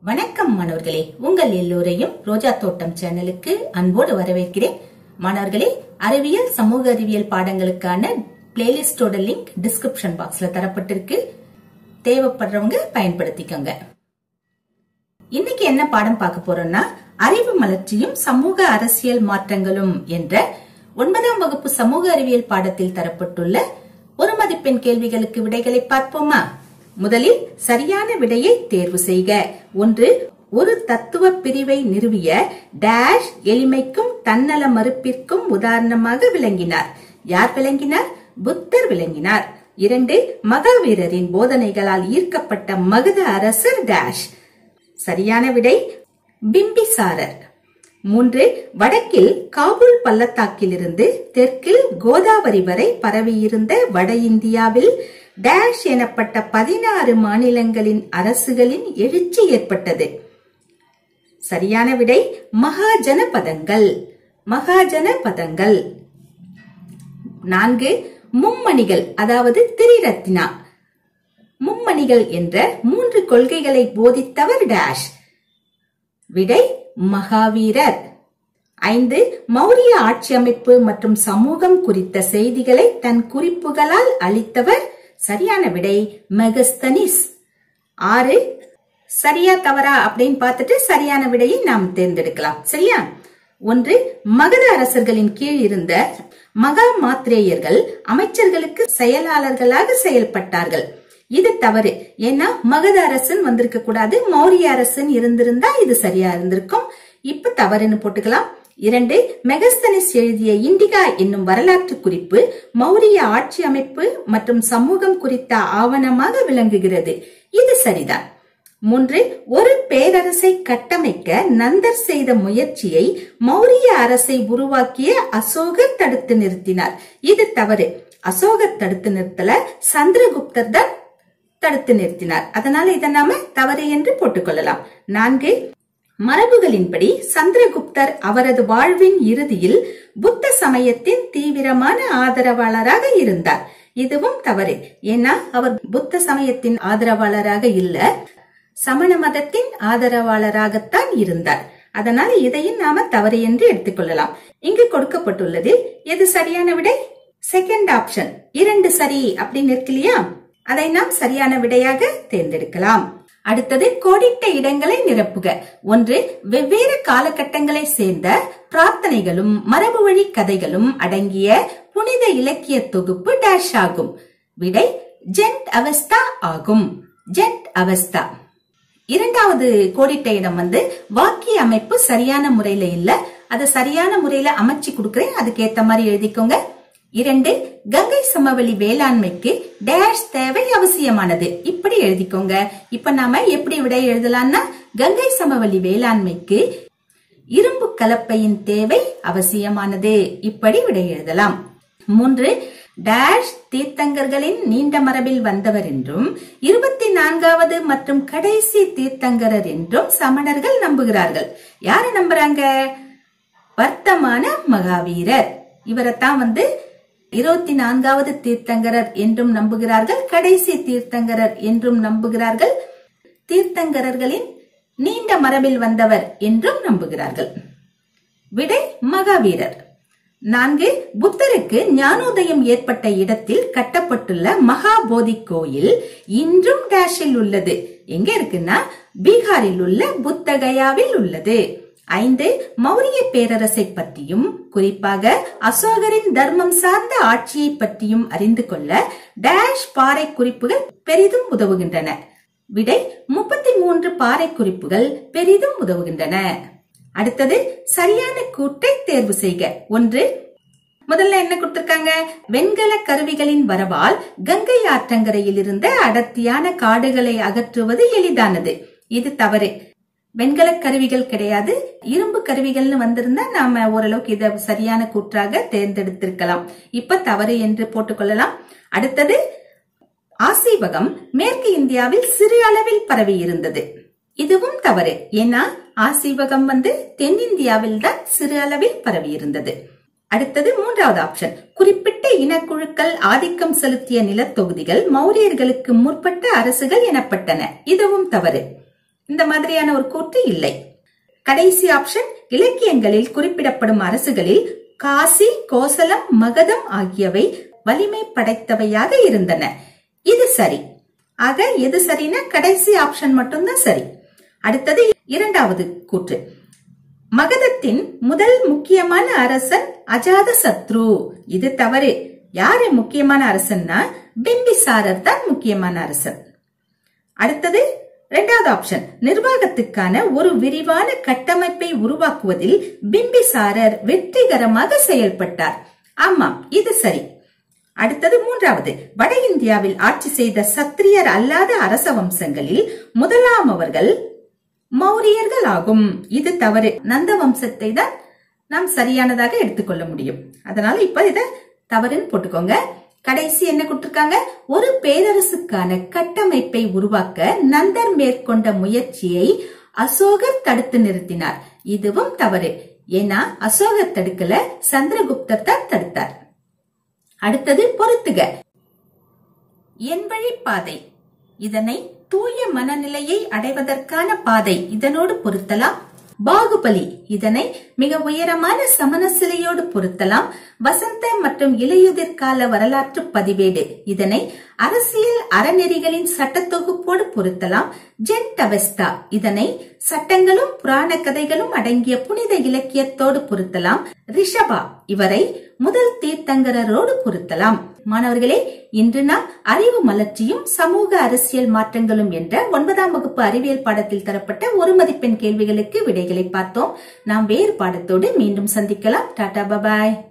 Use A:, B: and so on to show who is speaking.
A: வணக்கம் மாணவர்களே உங்கள் எல்லோரையும் ரோஜா தோட்டம் சேனலுக்கு அன்போடு வரவேற்கிறேன் மாணவர்களே அறிவியல் சமூக அறிவியல் பாடங்களுக்கான பிளேலிஸ்டோட லிங்க் டிஸ்கிரிப்ஷன் பாக்ஸ்ல தரப்பட்டிருக்கு தேவைப்படுறவங்க பயன்படுத்திக்கோங்க இன்னைக்கு என்ன பாடம் பார்க்க போறோம்னா அறிவு மலர்ச்சியும் சமூக அரசியல் மாற்றங்களும் என்ற ஒன்பதாம் வகுப்பு சமூக அறிவியல் பாடத்தில் தரப்பட்டுள்ள ஒரு மதிப்பெண் கேள்விகளுக்கு விடைகளை பார்ப்போமா முதலில் சரியான விடையை தேர்வு செய்க ஒன்று ஒரு தத்துவ பிரிவை நிறுவிய டேஷ் எளிமைக்கும் தன்னல மறுப்பிற்கும் உதாரணமாக விளங்கினார் யார் விளங்கினார் புத்தர் விளங்கினார் இரண்டு மகாவீரரின் போதனைகளால் ஈர்க்கப்பட்ட மகத அரசர் டேஷ் சரியான விடை பிம்பிசாரர் மூன்று வடக்கில் காபூல் பள்ளத்தாக்கிலிருந்து தெற்கில் கோதாவரி வரை பரவியிருந்த வட இந்தியாவில் டேஷ் எனப்பட்ட பதினாறு மாநிலங்களின் அரசுகளின் எழுச்சி ஏற்பட்டது சரியான விடை மகாஜன பதங்கள் மகாஜன பதங்கள் நான்கு மும்மணிகள் அதாவது திரிரத்னா மும்மணிகள் என்ற மூன்று கொள்கைகளை போதித்தவர் டேஷ் விடை மகாவீரர் ஐந்து மௌரிய ஆட்சி அமைப்பு மற்றும் சமூகம் குறித்த செய்திகளை தன் குறிப்புகளால் அளித்தவர் சரியான விடை மெகஸ்தனிஸ் ஆறு சரியா தவறா அப்படின்னு பார்த்துட்டு சரியான விடையை நாம் தேர்ந்தெடுக்கலாம் சரியா ஒன்று மகத அரசர்களின் கீழ் இருந்த மகா மாத்திரேயர்கள் அமைச்சர்களுக்கு செயலாளர்களாக செயல்பட்டார்கள் இது தவறு ஏன்னா மகத அரசன் வந்திருக்க கூடாது மௌரிய அரசன் இருந்திருந்தா இது சரியா இருந்திருக்கும் இப்ப தவறுன்னு போட்டுக்கலாம் இரண்டு மெகஸ்தனிஸ் எழுதிய இண்டிகா என்னும் வரலாற்று குறிப்பு மௌரிய ஆட்சி அமைப்பு மற்றும் சமூகம் குறித்த ஆவணமாக விளங்குகிறது இது சரிதான் மூன்று ஒரு பேரரசை கட்டமைக்க நந்தர் செய்த முயற்சியை மௌரிய அரசை உருவாக்கிய அசோகர் தடுத்து நிறுத்தினார் இது தவறு அசோகர் தடுத்து நிறுத்தல சந்திரகுப்தர் தான் தடுத்து நிறுத்தினார் அதனால இதை நாம தவறு என்று போட்டுக்கொள்ளலாம் நான்கு மரபுகளின்படி சந்திரகுப்தர் அவரது வாழ்வின் இறுதியில் புத்த சமயத்தின் தீவிரமான ஆதரவாளராக இருந்தார் இதுவும் தவறு ஏன்னா அவர் புத்த சமயத்தின் ஆதரவாளராக இல்ல சமண மதத்தின் ஆதரவாளராகத்தான் இருந்தார் அதனால இதையும் நாம தவறு என்று எடுத்துக்கொள்ளலாம் இங்கு கொடுக்கப்பட்டுள்ளது எது சரியான விடை செகண்ட் ஆப்ஷன் இரண்டு சரி அப்படின்னு இருக்கு இல்லையா அதை நாம் சரியான விடையாக தேர்ந்தெடுக்கலாம் அடுத்தது கோடிட்ட இடங்களை நிரப்புக ஒன்று வெவ்வேறு காலகட்டங்களை சேர்ந்த பிரார்த்தனைகளும் மரபு வழி கதைகளும் அடங்கிய புனித இலக்கிய தொகுப்பு டேஷ் ஆகும் விடை ஜென்ட் அவஸ்தா ஆகும் ஜென்ட் அவஸ்தா இரண்டாவது கோடிட்ட இடம் வந்து வாக்கிய அமைப்பு சரியான முறையில இல்ல அது சரியான முறையில அமைச்சு கொடுக்குறேன் அதுக்கு ஏத்த மாதிரி எழுதிக்கோங்க இரண்டு கங்கை சமவெளி வேளாண்மைக்கு டேஷ் தேவை அவசியமானது இப்படி எழுதிக்கோங்க இப்ப நாம எப்படி விடை எழுதலாம்னா கங்கை சமவெளி வேளாண்மைக்கு இரும்பு கலப்பையின் தேவை அவசியமானது இப்படி விடை எழுதலாம் மூன்று டேஷ் தீர்த்தங்கர்களின் நீண்ட மரபில் வந்தவர் என்றும் இருபத்தி நான்காவது மற்றும் கடைசி தீர்த்தங்கரர் என்றும் சமணர்கள் நம்புகிறார்கள் யாரு நம்புறாங்க வர்த்தமான மகாவீரர் இவரைத்தான் வந்து இருபத்தி நான்காவது தீர்த்தங்கரர் என்றும் நம்புகிறார்கள் கடைசி தீர்த்தங்கரர் என்றும் நம்புகிறார்கள் தீர்த்தங்கரர்களின் நீண்ட மரபில் வந்தவர் என்றும் நம்புகிறார்கள் விடை மகாவீரர் நான்கு புத்தருக்கு ஞானோதயம் ஏற்பட்ட இடத்தில் கட்டப்பட்டுள்ள மகாபோதி கோயில் இன்றும் டேஷில் உள்ளது எங்க இருக்குன்னா பீகாரில் உள்ள புத்தகயாவில் உள்ளது ஐந்து மௌரிய பேரரசை பற்றியும் குறிப்பாக அசோகரின் தர்மம் சார்ந்த ஆட்சியை பற்றியும் அறிந்து கொள்ள டேஷ் பாறை குறிப்புகள் பெரிதும் உதவுகின்றன விடை முப்பத்தி மூன்று பாறை குறிப்புகள் பெரிதும் உதவுகின்றன அடுத்தது சரியான கூட்டை தேர்வு செய்க ஒன்று முதல்ல என்ன கொடுத்திருக்காங்க வெண்கல கருவிகளின் வரவால் கங்கை ஆற்றங்கரையில் இருந்த அடர்த்தியான காடுகளை அகற்றுவது எளிதானது இது தவறு வெண்கல கருவிகள் கிடையாது இரும்பு கருவிகள்னு வந்திருந்தா நாம ஓரளவுக்கு இத சரியான கூற்றாக தேர்ந்தெடுத்திருக்கலாம் இப்ப தவறு என்று போட்டுக்கொள்ளலாம் அடுத்தது ஆசீவகம் மேற்கு இந்தியாவில் சிறு அளவில் பரவி இருந்தது இதுவும் தவறு ஏன்னா ஆசீவகம் வந்து தென்னிந்தியாவில் தான் சிறு அளவில் பரவி இருந்தது அடுத்தது மூன்றாவது ஆப்ஷன் குறிப்பிட்ட இனக்குழுக்கள் ஆதிக்கம் செலுத்திய நிலத்தொகுதிகள் மௌரியர்களுக்கு முற்பட்ட அரசுகள் எனப்பட்டன இதுவும் தவறு இந்த மாதிரியான ஒரு கூற்று இல்லை கடைசி ஆப்ஷன் இலக்கியங்களில் குறிப்பிடப்படும் அரசுகளில் காசி கோசலம் மகதம் ஆகியவை வலிமை படைத்தவையாக இருந்தன இது சரி ஆக எது சரின்னா கடைசி ஆப்ஷன் மட்டும்தான் சரி அடுத்தது இரண்டாவது கூற்று மகதத்தின் முதல் முக்கியமான அரசன் அஜாத சத்ரு இது தவறு யாரு முக்கியமான அரசன்னா பிம்பிசாரர் தான் முக்கியமான அரசன் அடுத்தது இரண்டாவது ஆப்ஷன் நிர்வாகத்துக்கான ஒரு விரிவான கட்டமைப்பை உருவாக்குவதில் பிம்பிசாரர் வெற்றிகரமாக செயல்பட்டார் ஆமாம் இது சரி அடுத்தது மூன்றாவது வட இந்தியாவில் ஆட்சி செய்த சத்திரியர் அல்லாத அரச வம்சங்களில் முதலாம் அவர்கள் மௌரியர்கள் ஆகும் இது தவறு நந்த வம்சத்தை தான் நாம் சரியானதாக எடுத்துக்கொள்ள முடியும் அதனால இப்ப இத தவறுன்னு போட்டுக்கோங்க கடைசி என்ன கொடுத்திருக்காங்க ஒரு பேரரசுக்கான கட்டமைப்பை உருவாக்க நந்தர் மேற்கொண்ட முயற்சியை அசோகர் தடுத்து நிறுத்தினார் இதுவும் தவறு ஏன்னா அசோகர் தடுக்கல சந்திரகுப்தர் தான் தடுத்தார் அடுத்தது பொருத்துக என் வழி பாதை இதனை தூய மனநிலையை அடைவதற்கான பாதை இதனோடு பொருத்தலாம் பாகுபலி இதனை மிக உயரமான சமண சிலையோடு பொருத்தலாம் வசந்த மற்றும் இலையுதிர் கால வரலாற்று பதிவேடு இதனை அரசியல் அறநெறிகளின் சட்டத்தொகுப்போடு பொருத்தலாம் ஜென்டவெஸ்டா இதனை சட்டங்களும் புராண கதைகளும் அடங்கிய புனித இலக்கியத்தோடு பொருத்தலாம் ரிஷபா இவரை முதல் தீர்த்தங்கரரோடு பொருத்தலாம் மாணவர்களே இன்று நாம் அறிவு மலர்ச்சியும் சமூக அரசியல் மாற்றங்களும் என்ற ஒன்பதாம் வகுப்பு அறிவியல் பாடத்தில் தரப்பட்ட ஒரு மதிப்பெண் கேள்விகளுக்கு விடைகளை பார்த்தோம் நாம் வேறு பாடத்தோடு மீண்டும் சந்திக்கலாம் டாடா பபாய்